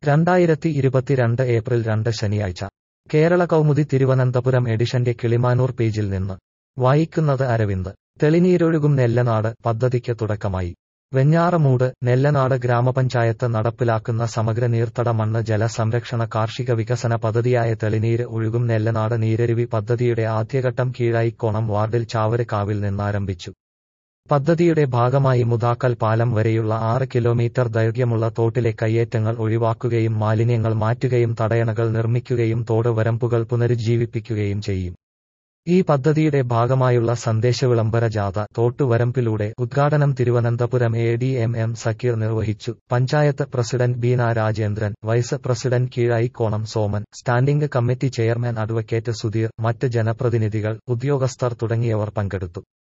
രണ്ടായിരത്തി ഇരുപത്തിരണ്ട് ഏപ്രിൽ രണ്ട് ശനിയാഴ്ച കേരള കൗമുദി തിരുവനന്തപുരം എഡിഷന്റെ കിളിമാനൂർ പേജിൽ നിന്ന് വായിക്കുന്നത് അരവിന്ദ് തെളിനീരൊഴുകും നെല്ലനാട് പദ്ധതിക്ക് തുടക്കമായി വെഞ്ഞാറമൂട് നെല്ലനാട് ഗ്രാമപഞ്ചായത്ത് നടപ്പിലാക്കുന്ന സമഗ്ര നീർത്തട മണ്ണ് ജല സംരക്ഷണ കാർഷിക വികസന പദ്ധതിയായ തെളിനീര് ഒഴുകും നെല്ലനാട് നീരരുവി പദ്ധതിയുടെ ആദ്യഘട്ടം കീഴായിക്കോണം വാർഡിൽ ചാവരക്കാവിൽ നിന്നാരംഭിച്ചു പദ്ധതിയുടെ ഭാഗമായി മുതാക്കൽ പാലം വരെയുള്ള ആറ് കിലോമീറ്റർ ദൈർഘ്യമുള്ള തോട്ടിലെ കയ്യേറ്റങ്ങൾ ഒഴിവാക്കുകയും മാലിന്യങ്ങൾ മാറ്റുകയും തടയണകൾ നിർമ്മിക്കുകയും തോട് വരമ്പുകൾ പുനരുജ്ജീവിപ്പിക്കുകയും ചെയ്യും ഈ പദ്ധതിയുടെ ഭാഗമായുള്ള സന്ദേശവിളംബര ജാഥ തോട്ടുവരമ്പിലൂടെ ഉദ്ഘാടനം Thiruvananthapuram A D M M Zakir നിർവഹിച്ചു panchayat president Beena Rajendran vice president Keezhayikkonam Soman standing committee chairman advocate Sudheer മറ്റ് ജനപ്രതിനിധികൾ ഉദ്യോഗസ്ഥർ തുടങ്ങിയവർ പങ്കെടുത്തു